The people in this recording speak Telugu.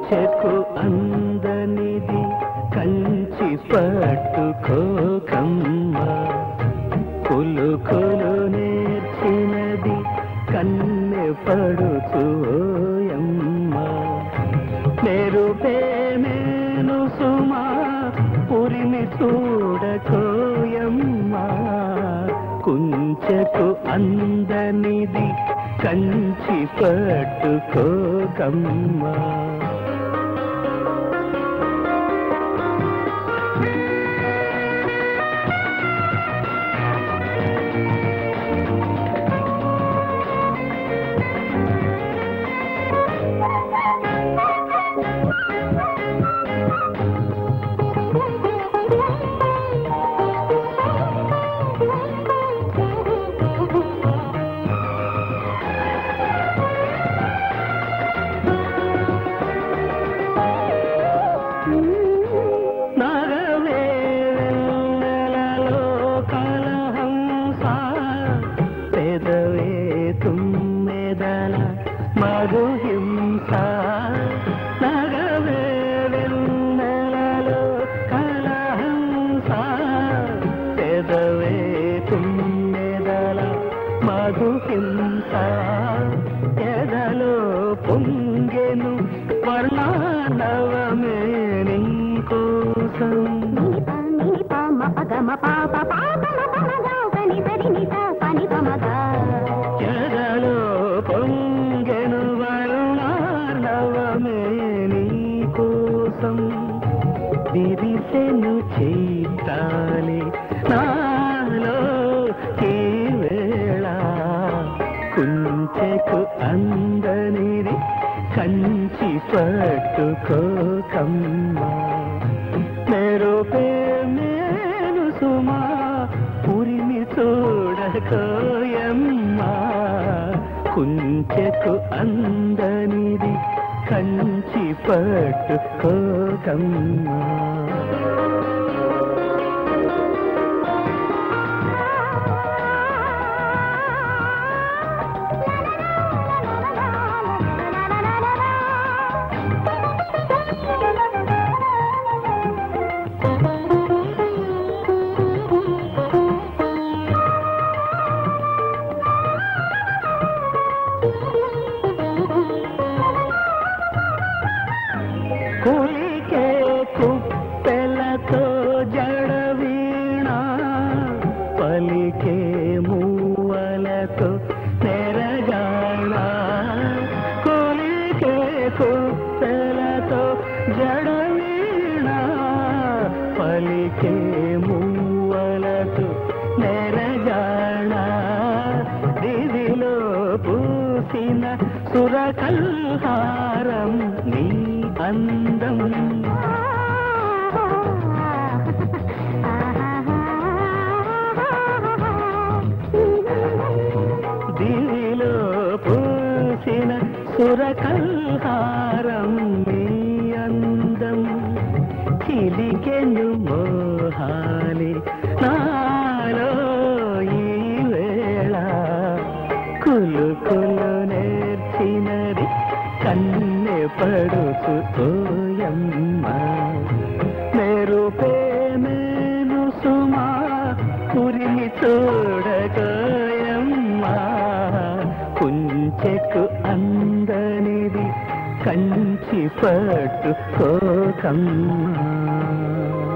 కుంచెకు అందనిది కంచి పట్టుకోకమ్మ కులుకులు నేర్చినది కన్నె పడుచోయమ్మ మెరుపేమేను సుమా పురిమి చూడకోయమ్మా కుంచెకు అందనిది కంచి పట్టుకోకమ్మా నగవేలలో కలహంస పెదవే తుమ్మెదల మధుహింస నగవేలలో కలహంస పెదవే తుమ్మెదల మధుహింస ఎదలో పొంగెను వర్ణానవమే నీకోసం ఎదలో పొంగెను వర్ణానవమే నీకోసం విరిసెను చైతాలి నాలో ఈ వేళ కుంచెకు అందనిది కంచి పట్టుకోకమ్మా మెరుపే మేలు సుమా పురిమి చూడకోయమ్మా కుంచెకు అందనిది కంచి పట్టుకోకమ్మా కులికే కుప్పెలతో జడవీణ పలికే మూవలతో నెరగాణ కులికే కుప్పెలతో జడవీణ పలికే మూవలతో నెరగాణ దిదిలో పూసిన సురకల్హారం నీ అందం దివిలో పూసిన సురకల్హారం నీ అందం చిలికెను మోహాలి నాలో ఈ వేళ కులు కులు నేర్చినది కన్నె పడుచు ఓయమ్మ మెరుపేమేను సుమా పురిమి చూడకోయమ్మా కుంచెకు అందనిది కంచి పట్టుకోకమ్మా